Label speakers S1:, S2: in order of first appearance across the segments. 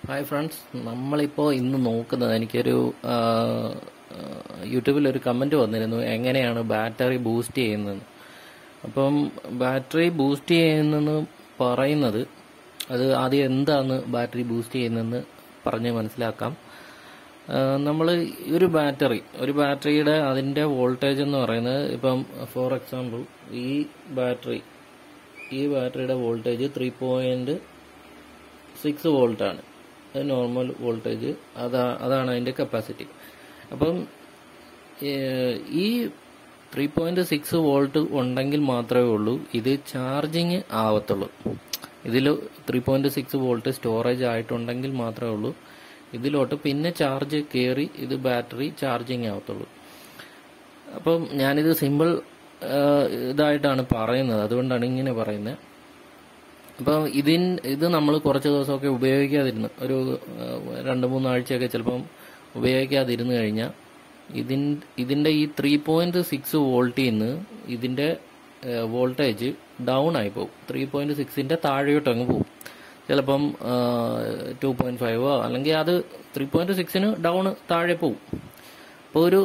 S1: hi friends നമ്മളിപ്പോൾ ഇന്ന് നോക്കുന്നത് എനിക്കൊരു ആ, ആ, യൂട്യൂബിൽ ഒരു കമൻറ്റ് വന്നിരുന്നു എങ്ങനെയാണ് ബാറ്ററി ബൂസ്റ്റ് ചെയ്യുന്നത് അപ്പം ബാറ്ററി ബൂസ്റ്റ് ചെയ്യുന്നെന്ന് പറയുന്നത് അത് ആദ്യം എന്താണ് ബാറ്ററി ബൂസ്റ്റ് ചെയ്യുന്നതെന്ന് പറഞ്ഞ് മനസ്സിലാക്കാം നമ്മൾ ഒരു ബാറ്ററി ഒരു ബാറ്ററിയുടെ അതിൻ്റെ വോൾട്ടേജ് എന്ന് പറയുന്നത് ഇപ്പം ഫോർ എക്സാമ്പിൾ ഈ ബാറ്ററി ഈ ബാറ്ററിയുടെ voltage three point six volt ആണ് അത് നോർമൽ വോൾട്ടേജ് അതാ അതാണ് അതിന്റെ കപ്പാസിറ്റി അപ്പം ഏഹ്, ഈ ത്രീ പോയിന്റ് സിക്സ് വോൾട്ട് ഉണ്ടെങ്കിൽ മാത്രമേ ഉള്ളൂ ഇത് ചാർജിങ് ആവത്തുള്ളൂ ഇതിൽ three point six volt storage ആയിട്ടുണ്ടെങ്കിൽ മാത്രമേ ഉള്ളൂ ഇതിലോട്ട് പിന്നെ ചാർജ് കയറി ഇത് ബാറ്ററി ചാർജിങ് ആവത്തുള്ളൂ അപ്പം ഞാനിത് സിമ്പിൾ ഇതായിട്ടാണ് പറയുന്നത് അതുകൊണ്ടാണ് ഇങ്ങനെ പറയുന്നത് അപ്പം ഇതിൻ ഇത് നമ്മൾ കുറച്ച് ദിവസമൊക്കെ ഉപയോഗിക്കാതിരുന്ന് ഒരു ആ, രണ്ട് മൂന്നാഴ്ചയൊക്കെ ചിലപ്പം ഉപയോഗിക്കാതിരുന്ന് കഴിഞ്ഞാൽ ഇതിൻ ഇതിന്റെ ഈ ത്രീ പോയിന്റ് സിക്സ് വോൾട്ടിൽ നിന്ന് ഇതിന്റെ വോൾട്ടേജ് ഡൗൺ ആയി പോകും ത്രീ പോയിന്റ് സിക്സിന്റെ താഴെയോട്ട് അങ്ങ് പോകും ചിലപ്പം ടു പോയിന്റ് ഫൈവോ അല്ലെങ്കിൽ അത് ത്രീ പോയിന്റ് സിക്സിന് ഡൗൺ താഴെ പോകും അപ്പോൾ ഒരു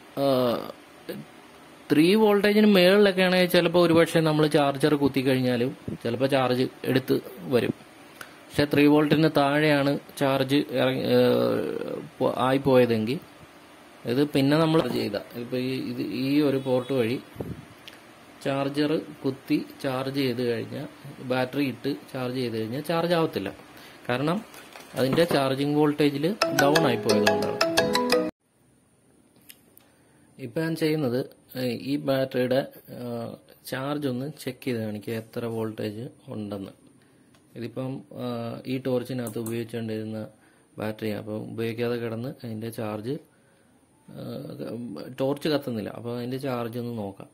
S1: ത്രീ വോൾട്ടേജിന് മേളിലൊക്കെ ആണെങ്കിൽ ചിലപ്പോൾ ഒരുപക്ഷെ നമ്മൾ ചാർജർ കുത്തിക്കഴിഞ്ഞാലും ചിലപ്പോൾ ചാർജ് എടുത്ത് വരും പക്ഷെ ത്രീ വോൾട്ടിന് താഴെയാണ് ചാർജ് ഇറങ്ങി ആയിപ്പോയതെങ്കിൽ ഇത് പിന്നെ നമ്മൾ ചെയ്ത ഇപ്പൊ ഈ ഇത് ഈ ഒരു പോർട്ട് വഴി ചാർജർ കുത്തി ചാർജ് ചെയ്ത് കഴിഞ്ഞാൽ ബാറ്ററി ഇട്ട് ചാർജ് ചെയ്ത് കഴിഞ്ഞാൽ ചാർജ് ആവത്തില്ല കാരണം അതിന്റെ ചാർജിങ് വോൾട്ടേജിൽ ഡൗൺ ആയി പോയതുകൊണ്ടാണ് ഇപ്പൊ ഞാൻ ചെയ്യുന്നത് ഏഹ്, ഈ ബാറ്ററിയുടെ ചാർജ് ഒന്ന് ചെക്ക് ചെയ്ത് കാണിക്കുക എത്ര വോൾട്ടേജ് ഉണ്ടെന്ന് ഇതിപ്പം ആ, ഈ ടോർച്ചിനകത്ത് ഉപയോഗിച്ചുകൊണ്ടിരുന്ന ബാറ്ററിയാണ് അപ്പം ഉപയോഗിക്കാതെ കിടന്ന് അതിന്റെ ചാർജ് ടോർച്ച് കത്തുന്നില്ല അപ്പോൾ അതിന്റെ ചാർജ് ഒന്ന് നോക്കാം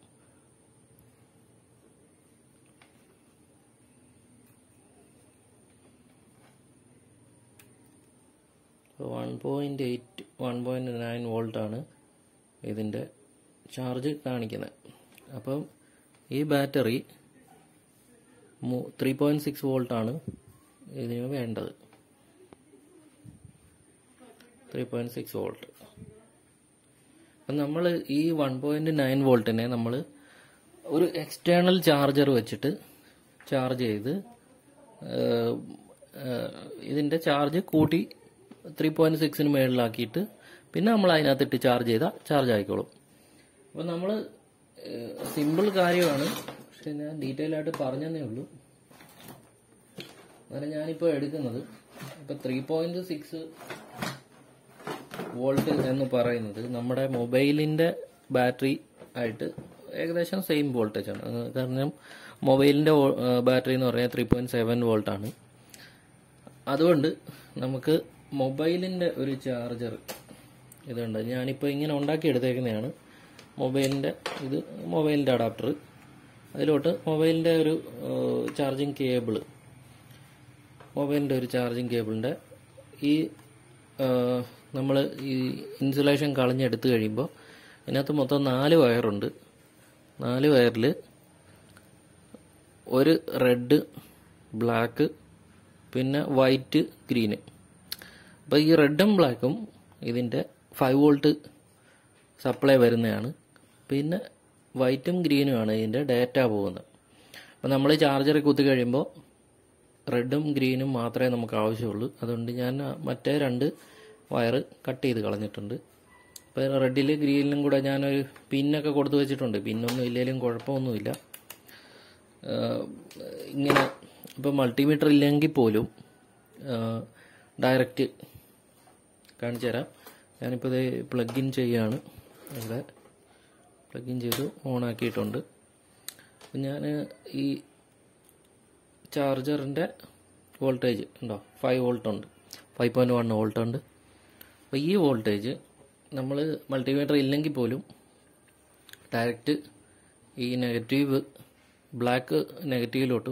S1: one point eight one point nine വോൾട്ടാണ് ഇതിന്റെ ചാർജ് കാണിക്കുന്നത് അപ്പം ഈ ബാറ്ററി ത്രീ പോയിന്റ് സിക്സ് വോൾട്ടാണ് ഇതിന് വേണ്ടത് ത്രീ പോയിന്റ് സിക്സ് വോൾട്ട് അപ്പം നമ്മൾ ഈ വൺ പോയിന്റ് നയൻ വോൾട്ടിനെ നമ്മൾ ഒരു എക്സ്റ്റേണൽ ചാർജർ വെച്ചിട്ട് ചാർജ് ചെയ്ത് ഏഹ്, ഏഹ്, ഇതിന്റെ ചാർജ് കൂട്ടി ത്രീ പോയിന്റ് സിക്സിന് മേളിലാക്കിയിട്ട് പിന്നെ നമ്മൾ അതിനകത്തിട്ട് ചാർജ് ചെയ്താൽ ചാർജ് ആയിക്കോളും അപ്പം നമ്മൾ സിമ്പിൾ കാര്യമാണ് പക്ഷെ ഞാൻ ഡീറ്റെയിൽ ആയിട്ട് പറഞ്ഞതേ ഉള്ളൂ എന്നാലും ഞാനിപ്പോൾ എടുക്കുന്നത് ഇപ്പൊ ത്രീ പോയിന്റ് സിക്സ് വോൾട്ട് എന്ന് പറയുന്നത് നമ്മുടെ മൊബൈലിന്റെ ബാറ്ററി ആയിട്ട് ഏകദേശം സെയിം വോൾട്ടേജ് ആണ് അത് കാരണം മൊബൈലിന്റെ ബാറ്ററി എന്ന് പറഞ്ഞാൽ ത്രീ പോയിന്റ് സെവൻ വോൾട്ട് ആണ് അതുകൊണ്ട് നമുക്ക് മൊബൈലിന്റെ ഒരു ചാർജർ ഇതുണ്ട് ഞാനിപ്പോൾ ഇങ്ങനെ ഉണ്ടാക്കി എടുത്തേക്കുന്നതാണ് മൊബൈലിന്റെ ഇത് മൊബൈലിന്റെ അഡാപ്റ്റർ അതിലോട്ട് മൊബൈലിന്റെ ഒരു ചാർജിങ് കേബിള് മൊബൈലിന്റെ ഒരു ചാർജിങ് കേബിളിന്റെ ഈ നമ്മൾ ഈ ഇൻസുലേഷൻ കളഞ്ഞെടുത്ത് കഴിയുമ്പോൾ ഇതിനകത്ത് മൊത്തം നാല് വയറുണ്ട് നാല് വയറിൽ ഒരു റെഡ് ബ്ലാക്ക് പിന്നെ വൈറ്റ് ഗ്രീന് അപ്പോൾ ഈ റെഡും ബ്ലാക്കും ഇതിൻ്റെ ഫൈവ് വോൾട്ട് സപ്ലൈ വരുന്നതാണ് പിന്നെ വൈറ്റും ഗ്രീനുമാണ് ഇതിൻ്റെ ഡാറ്റ പോകുന്നത് അപ്പോൾ നമ്മൾ ചാർജറിൽ കുത്തി കഴിയുമ്പോൾ റെഡും ഗ്രീനും മാത്രമേ നമുക്ക് ആവശ്യമുള്ളൂ അതുകൊണ്ട് ഞാൻ മറ്റേ രണ്ട് വയർ കട്ട് ചെയ്ത് കളഞ്ഞിട്ടുണ്ട് അപ്പോൾ റെഡിൽ ഗ്രീനിലും കൂടെ ഞാനൊരു പിന്നൊക്കെ കൊടുത്തു വെച്ചിട്ടുണ്ട് പിന്നൊന്നും ഇല്ലെങ്കിലും കുഴപ്പമൊന്നുമില്ല ആഹ് ഇങ്ങനെ ഇപ്പോൾ മൾട്ടിമീറ്റർ ഇല്ലെങ്കിൽ പോലും ഡയറക്റ്റ് കാണിച്ചു തരാം ഞാനിപ്പോൾ ഇത് പ്ലഗ് ഇൻ ചെയ്യാണ് ഇവിടെ പ്ലഗ് ഇൻ ചെയ്ത് ഓൺ ആക്കിയിട്ടുണ്ട് ഞാൻ ഈ ചാർജറിൻ്റെ വോൾട്ടേജ് ഉണ്ടോ ഫൈവ് വോൾട്ട് ഉണ്ട് ഫൈവ് പോയിൻറ്റ് വൺ വോൾട്ട് ഉണ്ട് അപ്പോൾ ഈ വോൾട്ടേജ് നമ്മൾ മൾട്ടിമീറ്റർ ഇല്ലെങ്കിൽ പോലും ഡയറക്റ്റ് ഈ നെഗറ്റീവ് ബ്ലാക്ക് നെഗറ്റീവിലോട്ടും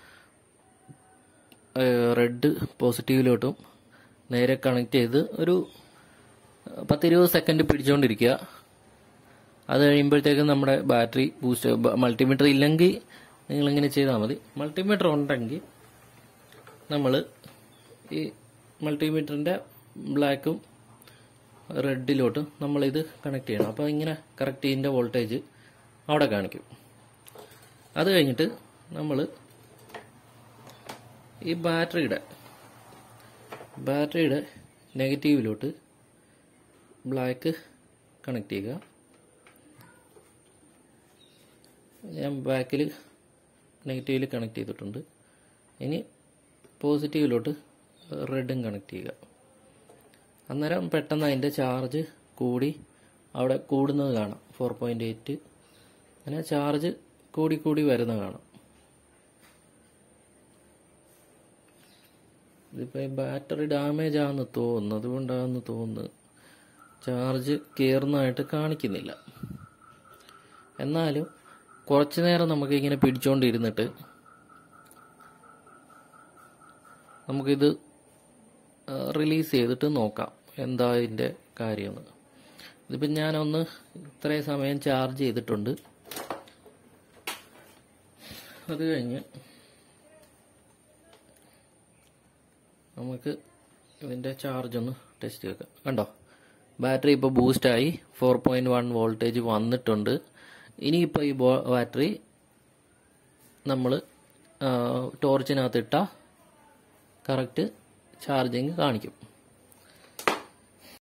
S1: റെഡ് പോസിറ്റീവിലോട്ടും നേരെ കണക്ട് ചെയ്ത് ഒരു പത്തിരുപത് സെക്കൻഡ് പിടിച്ചുകൊണ്ടിരിക്കുക അത് കഴിയുമ്പോഴത്തേക്കും നമ്മുടെ ബാറ്ററി ബൂസ്റ്റ് മൾട്ടിമീറ്റർ ഇല്ലെങ്കിൽ നിങ്ങളിങ്ങനെ ചെയ്താൽ മതി മൾട്ടിമീറ്റർ ഉണ്ടെങ്കിൽ നമ്മൾ ഈ മൾട്ടിമീറ്ററിൻ്റെ ബ്ലാക്കും റെഡിലോട്ട് നമ്മളിത് കണക്ട് ചെയ്യണം അപ്പോൾ ഇങ്ങനെ കറക്റ്റ് ഇതിൻ്റെ വോൾട്ടേജ് അവിടെ കാണിക്കും അത് കഴിഞ്ഞിട്ട് നമ്മൾ ഈ ബാറ്ററിയുടെ ബാറ്ററിയുടെ നെഗറ്റീവിലോട്ട് ബ്ലാക്ക് കണക്ട് ചെയ്യുക ഞാൻ ബാക്കിൽ നെഗറ്റീവിൽ കണക്ട് ചെയ്തിട്ടുണ്ട് ഇനി പോസിറ്റീവിലോട്ട് റെഡും കണക്ട് ചെയ്യുക അന്നേരം പെട്ടെന്ന് അതിൻ്റെ ചാർജ് കൂടി അവിടെ കൂടുന്നത് കാണാം ഫോർ പോയിൻ്റ് എയ്റ്റ് അങ്ങനെ ചാർജ് കൂടി കൂടി വരുന്നത് കാണാം ഇതിപ്പോൾ ബാറ്ററി ഡാമേജ് ആണെന്ന് തോന്നുന്നു അതുകൊണ്ടാണെന്ന് തോന്നുന്നു ചാർജ് കയറുന്നതായിട്ട് കാണിക്കുന്നില്ല എന്നാലും കുറച്ചു നേരം നമുക്ക് ഇങ്ങനെ പിടിച്ചോണ്ടിരുന്നിട്ട് നമുക്കിത് റിലീസ് ചെയ്തിട്ട് നോക്കാം എന്താ ഇതിൻ്റെ കാര്യമെന്ന് ഇതിപ്പോൾ ഞാനൊന്ന് ഇത്രയും സമയം ചാർജ് ചെയ്തിട്ടുണ്ട് അത് കഴിഞ്ഞ് നമുക്ക് ഇതിൻ്റെ ചാർജ് ഒന്ന് ടെസ്റ്റ് വെക്കാം കണ്ടോ ബാറ്ററി ഇപ്പോൾ ബൂസ്റ്റായി ഫോർ പോയിൻറ്റ് വൺ വോൾട്ടേജ് വന്നിട്ടുണ്ട് ഇനിയിപ്പോൾ ഈ ബോ ബാറ്ററി നമ്മൾ ടോർച്ചിനകത്തിട്ട കറക്റ്റ് ചാർജിങ് കാണിക്കും